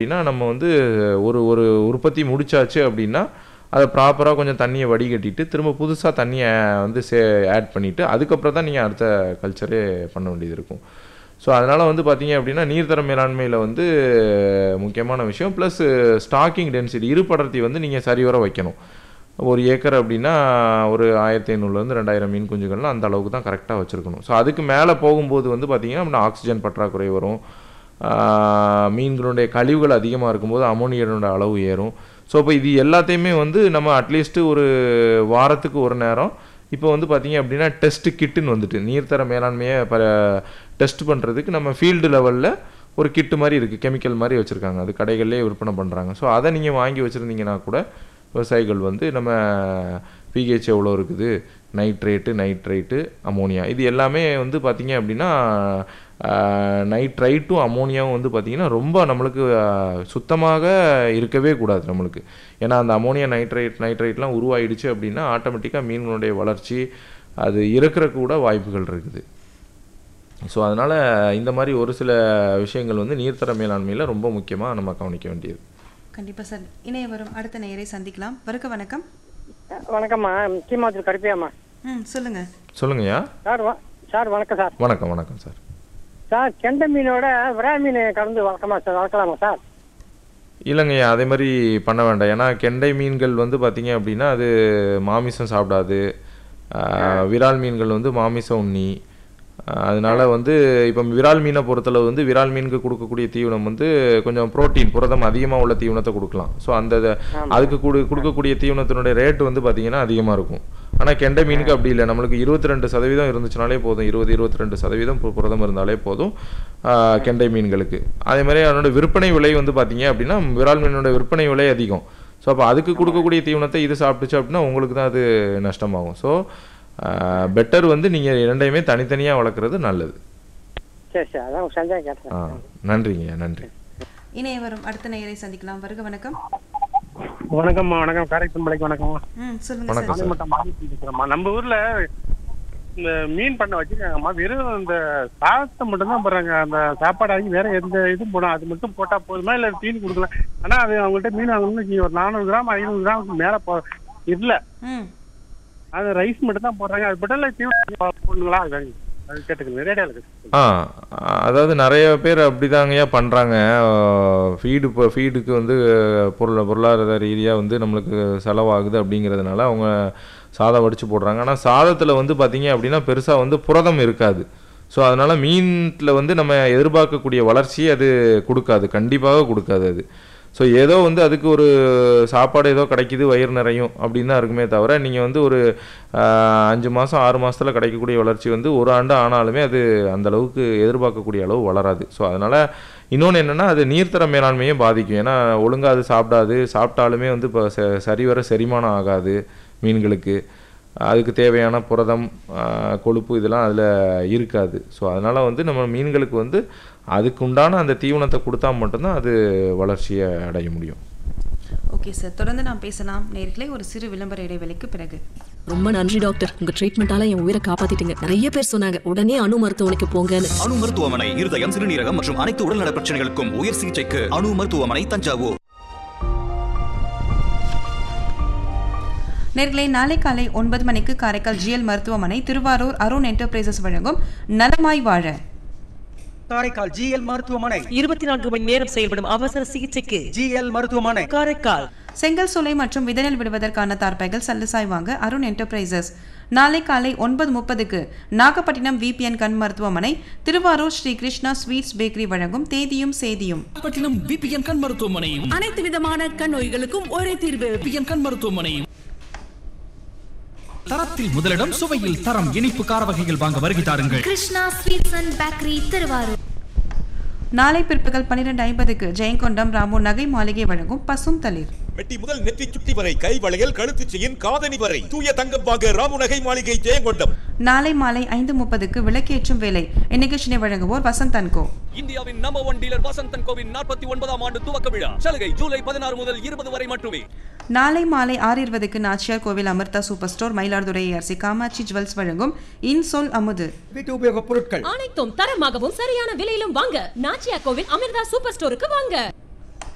அப்படின்னா நம்ம வந்து ஒரு ஒரு உற்பத்தி முடிச்சாச்சு அப்படின்னா அதை ப்ராப்பராக கொஞ்சம் தண்ணியை வடிகட்டிட்டு திரும்ப புதுசாக தண்ணியை வந்து சே ஆட் பண்ணிவிட்டு அதுக்கப்புறம் தான் நீங்கள் அடுத்த கல்ச்சரே பண்ண வேண்டியது இருக்கும் ஸோ அதனால் வந்து பார்த்தீங்க அப்படின்னா நீர்த்தர மேலாண்மையில் வந்து முக்கியமான விஷயம் ப்ளஸ் ஸ்டாக்கிங் டென்சிட்டி இருப்படர்த்தி வந்து நீங்கள் சரிவர வைக்கணும் ஒரு ஏக்கர் அப்படின்னா ஒரு ஆயிரத்தி ஐநூறுலேருந்து ரெண்டாயிரம் மீன் குஞ்சுகள்லாம் அந்த அளவுக்கு தான் கரெக்டாக வச்சுருக்கணும் ஸோ அதுக்கு மேலே போகும்போது வந்து பார்த்திங்கன்னா அப்படின்னா ஆக்சிஜன் பற்றாக்குறை வரும் ஆஹ் மீன்களுடைய கழிவுகள் அதிகமாக இருக்கும்போது அமோனியனோட அளவு ஏறும் ஸோ இப்போ இது எல்லாத்தையுமே வந்து நம்ம அட்லீஸ்ட்டு ஒரு வாரத்துக்கு ஒரு நேரம் இப்போ வந்து பார்த்தீங்க அப்படின்னா டெஸ்ட் கிட்டுன்னு வந்துட்டு நீர்த்தர மேலாண்மையை ப டெஸ்ட் பண்ணுறதுக்கு நம்ம ஃபீல்டு லெவலில் ஒரு கிட்டு மாதிரி இருக்குது கெமிக்கல் மாதிரி வச்சுருக்காங்க அது கடைகள்லேயே விற்பனை பண்ணுறாங்க ஸோ அதை நீங்கள் வாங்கி வச்சுருந்தீங்கன்னா கூட விவசாயிகள் வந்து நம்ம பிஹெச் எவ்வளோ இருக்குது நைட்ரேட்டு நைட்ரேட்டு அமோனியா இது எல்லாமே வந்து பார்த்தீங்க அப்படின்னா நைட்ரைட்டும் அமோனியாவும் வந்து பார்த்திங்கன்னா ரொம்ப நம்மளுக்கு ஆஹ், சுத்தமாக இருக்கவே கூடாது நம்மளுக்கு ஏன்னா அந்த அமோனியா நைட்ரைட் நைட்ரைட்லாம் உருவாயிடுச்சு அப்படின்னா ஆட்டோமேட்டிக்காக மீன்களுடைய வளர்ச்சி அது இறக்குற கூட வாய்ப்புகள் இருக்குது ஸோ அதனால் இந்த மாதிரி ஒரு சில விஷயங்கள் வந்து நீர்த்தர மேலாண்மையில் ரொம்ப முக்கியமாக நம்ம கவனிக்க வேண்டியது கண்டிப்பா சார் இணைய வரும் அடுத்த நேயரை சந்திக்கலாம் வருக வணக்கம் வணக்கம்மா கீமாத்தூர் கருப்பியாம்மா ம் சொல்லுங்க சொல்லுங்கய்யா சார் வ- சார் வணக்கம் சார் வணக்கம் வணக்கம் சார் சார் கெண்டை மீனோட விரா மீன் கலந்து வளர்க்கமா சார் வளர்க்கலாமா சார் இல்லைங்கய்யா அதே மாதிரி பண்ண வேண்டாம் ஏன்னா கெண்டை மீன்கள் வந்து பார்த்தீங்க அப்படின்னா அது மாமிசம் சாப்பிடாது ஆஹ், விரால் மீன்கள் வந்து மாமிசம் உண்ணி ஆஹ், அதனால வந்து இப்போ விரால் மீனை பொறுத்தளவு வந்து விரால் மீனுக்கு கொடுக்கக்கூடிய தீவனம் வந்து கொஞ்சம் புரோட்டீன் புரதம் அதிகமாக உள்ள தீவனத்தை கொடுக்கலாம் ஸோ அந்த இத- அதுக்கு கொடு கொடுக்கக்கூடிய தீவனத்தினுடைய ரேட் வந்து பார்த்தீங்கன்னா அதிகமாக இருக்கும் ஆனால் கெண்டை மீனுக்கு அப்படி இல்லை நம்மளுக்கு இருபத்தி ரெண்டு சதவீதம் இருந்துச்சுனாலே போதும் இருபது இருபத்தி ரெண்டு சதவீதம் பு- புரதம் இருந்தாலே போதும் ஆஹ், கெண்டை மீன்களுக்கு அதே மாதிரி அதனோட விற்பனை விலை வந்து பார்த்தீங்க அப்படின்னா விரால் மீனோட விற்பனை விலை அதிகம் ஸோ அப்போ அதுக்கு கொடுக்கக்கூடிய தீவனத்தை இது சாப்பிட்டுச்சு அப்படின்னா உங்களுக்கு தான் அது நஷ்டமாகும் ஸோ பெட்டர் வந்து நீங்கள் இரண்டையுமே தனித்தனியாக வளர்க்குறது நல்லது சரி சார் அதான் ஒரு சந்தேகம் கேட்டேன் ஆ நன்றிங்கய்யா நன்றி இணைய வரும் அடுத்த நேயரை சந்திக்கலாம் வருக வணக்கம் வணக்கம்மா வணக்கம் காரைக்கும்பளைக்கு வணக்கம்மா ம் சொல்லுங்க வணக்கம் சார் சார் மட்டும் மாறி பேசுறேம்மா நம்ம ஊர்ல இந்த மீன் பண்ண வச்சிருக்காங்கம்மா வெறும் இந்த சாதத்தை மட்டும் தான் போடுறாங்க அந்த சாப்பாடு ஆகி வேற எந்த இதுவும் போடும் அது மட்டும் போட்டா போதுமா இல்ல தீனி கொடுக்கலாம் ஆனா அது அவங்கள்ட்ட மீன் வாங்கணும்னு வச்சுக்கோங்க, ஒரு நானூறு கிராம் ஐநூறு கிராமுக்கு மேல போ இல்ல ம் அது ரைஸ் மட்டும் தான் போடுறாங்க அது மட்டும் இல்ல தீவனம் போடுங்களா அது வேணும். அது கேட்டுக்கணும் ரேடியோல இருக்கு ஆ அதாவது நிறைய பேர் அப்படிதாங்கய்யா பண்ணுறாங்க ஃபீடு இப்போ ஃபீடுக்கு வந்து பொருள் பொருளாதார ரீதியாக வந்து நம்மளுக்கு செலவாகுது அப்படிங்கிறதுனால அவங்க சாதம் வடித்து போடுறாங்க ஆனால் சாதத்தில் வந்து பார்த்தீங்க அப்படின்னா பெருசாக வந்து புரதம் இருக்காது ஸோ அதனால் மீனில் வந்து நம்ம எதிர்பார்க்கக்கூடிய வளர்ச்சியை அது கொடுக்காது கண்டிப்பாக கொடுக்காது அது ஸோ ஏதோ வந்து அதுக்கு ஒரு சாப்பாடு ஏதோ கிடைக்குது வயிறு நிறையும் அப்படின்னு தான் இருக்குமே தவிர நீங்கள் வந்து ஒரு ஆஹ், அஞ்சு மாதம் ஆறு மாதத்தில் கிடைக்கக்கூடிய வளர்ச்சி வந்து ஒரு ஆண்டு ஆனாலுமே அது அந்த அளவுக்கு எதிர்பார்க்கக்கூடிய அளவு வளராது ஸோ அதனால் இன்னொன்று என்னென்னா அது நீர்த்தர மேலாண்மையும் பாதிக்கும் ஏன்னா ஒழுங்காக அது சாப்பிடாது சாப்பிட்டாலுமே வந்து இப்போ ச சரிவர செரிமானம் ஆகாது மீன்களுக்கு அதுக்கு தேவையான புரதம் ஆஹ், கொழுப்பு இதெல்லாம் அதில் இருக்காது ஸோ அதனால் வந்து நம்ம மீன்களுக்கு வந்து அதுக்கு உண்டான அந்த தீவனத்தை கொடுத்தா மட்டும்தான் அது வளர்ச்சியை அடைய முடியும் ஓகே சார் தொடர்ந்து நாம் பேசலாம் நேர்களே ஒரு சிறு விளம்பர இடைவெளிக்கு பிறகு ரொம்ப நன்றி டாக்டர் உங்க ட்ரீட்மெண்டால என் உயிரை காப்பாத்திட்டீங்க நிறைய பேர் சொன்னாங்க உடனே அணு மருத்துவமனைக்கு போங்கன்னு அணு மருத்துவமனை இருதயம் சிறுநீரகம் மற்றும் அனைத்து உடல்நல பிரச்சனைகளுக்கும் உயர் சிகிச்சைக்கு அணு மருத்துவமனை தஞ்சாவூர் நேர்களே நாளை காலை ஒன்பது மணிக்கு காரைக்கால் ஜிஎல் மருத்துவமனை திருவாரூர் அருண் என்டர்பிரைசஸ் வழங்கும் நலமாய் வாழ காரைக்கால் ஜிஎல் மருத்துவமனை இருபத்தி நான்கு மணி நேரம் செயல்படும் அவசர சிகிச்சைக்கு ஜிஎல் மருத்துவமனை காரைக்கால் செங்கல் சூளை மற்றும் விதநெல் விடுவதற்கான தார்பைகள் சல்லுசாய் வாங்க அருண் என்டர்பிரைசஸ் நாளை காலை ஒன்பது முப்பதுக்கு நாகப்பட்டினம் விபிஎன் கண் மருத்துவமனை திருவாரூர் ஸ்ரீ கிருஷ்ணா ஸ்வீட்ஸ் பேக்கரி வழங்கும் தேதியும் சேதியும் நாகப்பட்டினம் பிபிஎன் கண் மருத்துவமனையும் அனைத்து விதமான கண் நோய்களுக்கும் ஒரே தீர்வு பிபிஎன் கண் மருத்துவமனையும் தரத்தில் முதலிடம் சுவையில் தரம் இனிப்பு கார வகைகள் வாங்க வருகை தாருங்கள் Krishna sweets and bakery Tiruvarur நாளை பிற்பகல் பன்னிரண்டு ஐம்பதுக்கு ஜெயங்கொண்டம் ராமு நகை மாளிகை வழங்கும் பசும் தளிர் மெட்டி முதல் நெற்றி சுட்டி வரை கை வளையல் கழுத்து செயின் காதணி வரை தூய தங்கம் வாங்க ராமுநகை மாளிகை ஜெயங்கொண்டம் நாளை மாலை ஐந்து முப்பதுக்கு விளக்கேற்றும் வேலை இந்நிகழ்ச்சியை வழங்குவோர் வசந்த் அன்கோ இந்தியாவின் நம்பர் ஒன் டீலர் வசந்தன் கோவின் நாற்பத்தி ஒன்பதாம் ஆண்டு துவக்க விழா சலுகை ஜூலை பதினாறு முதல் இருபது வரை மட்டுமே நாளை மாலை ஆறு இருபதுக்கு Nachiyar Koil Amirtha super store Mayiladuthurai ARC Kamatchi jewels வழங்கும் இன்சொல் அமுது வீட்டு உபயோகப் பொருட்கள் அனைத்தும் தரமாகவும் சரியான விலையிலும் வாங்க நாச்சியா கோவில் அமிர்தா சூப்பர் ஸ்டோருக்கு வாங்க